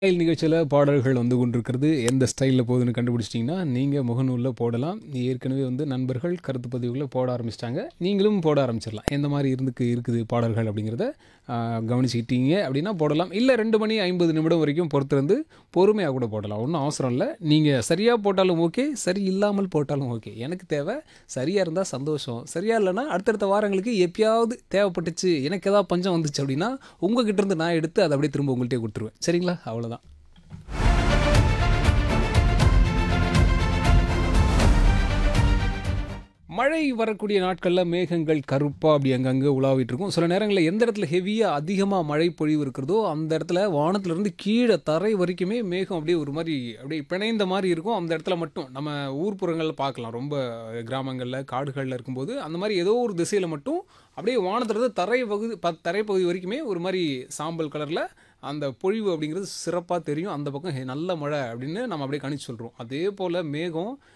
style நிகழ்ச்சியில் பாடல்கள் வந்து கொண்டிருக்கிறது எந்த ஸ்டைலில் போகுதுன்னு கண்டுபிடிச்சிட்டிங்கன்னா நீங்கள் முகநூலில் போடலாம் ஏற்கனவே வந்து நண்பர்கள் கருத்து பதிவுகளை போட ஆரம்பிச்சிட்டாங்க நீங்களும் போட ஆரம்பிச்சிடலாம் எந்த மாதிரி இருந்துக்கு இருக்குது பாடல்கள் அப்படிங்கிறத ஆ, கவனிச்சுக்கிட்டீங்க அப்படின்னா போடலாம் இல்லை ரெண்டு மணி ஐம்பது நிமிடம் வரைக்கும் பொறுத்திருந்து பொறுமையாக கூட போடலாம் ஒன்றும் அவசரம் இல்லை நீங்கள் சரியாக போட்டாலும் ஓகே சரி இல்லாமல் போட்டாலும் ஓகே எனக்கு தேவை சரியாக இருந்தால் சந்தோஷம் சரியா இல்லைன்னா அடுத்தடுத்த வாரங்களுக்கு எப்பயாவது தேவைப்பட்டுச்சு எனக்கு ஏதாவது பஞ்சம் வந்துச்சு அப்படின்னா உங்ககிட்ட இருந்து நான் எடுத்து அதை அப்படியே திரும்ப உங்கள்கிட்டயே கொடுத்துருவேன் சரிங்களா அவ்வளோதான் மழை வரக்கூடிய நாட்களில் மேகங்கள் கருப்பாக அப்படி அங்கங்கே உலாவிட்டு இருக்கும் சில நேரங்களில் எந்த இடத்துல ஹெவியாக அதிகமாக மழை பொழிவு இருக்கிறதோ அந்த இடத்துல வானத்திலிருந்து கீழே தரை வரைக்குமே மேகம் அப்படியே ஒரு மாதிரி அப்படியே பிணைந்த மாதிரி இருக்கும் அந்த இடத்துல மட்டும் நம்ம ஊர்ப்புறங்களில் பார்க்கலாம் ரொம்ப கிராமங்களில் காடுகளில் இருக்கும்போது அந்த மாதிரி ஏதோ ஒரு திசையில் மட்டும் அப்படியே வானத்திலிருந்து தரை பகுதி ப தரைப்பகுதி வரைக்குமே ஒரு மாதிரி சாம்பல் கலரில் அந்த பொழிவு அப்படிங்கிறது சிறப்பாக தெரியும் அந்த பக்கம் ஹே, நல்ல மழை அப்படின்னு நம்ம அப்படியே கணிச்சு சொல்கிறோம் அதே போல் மேகம்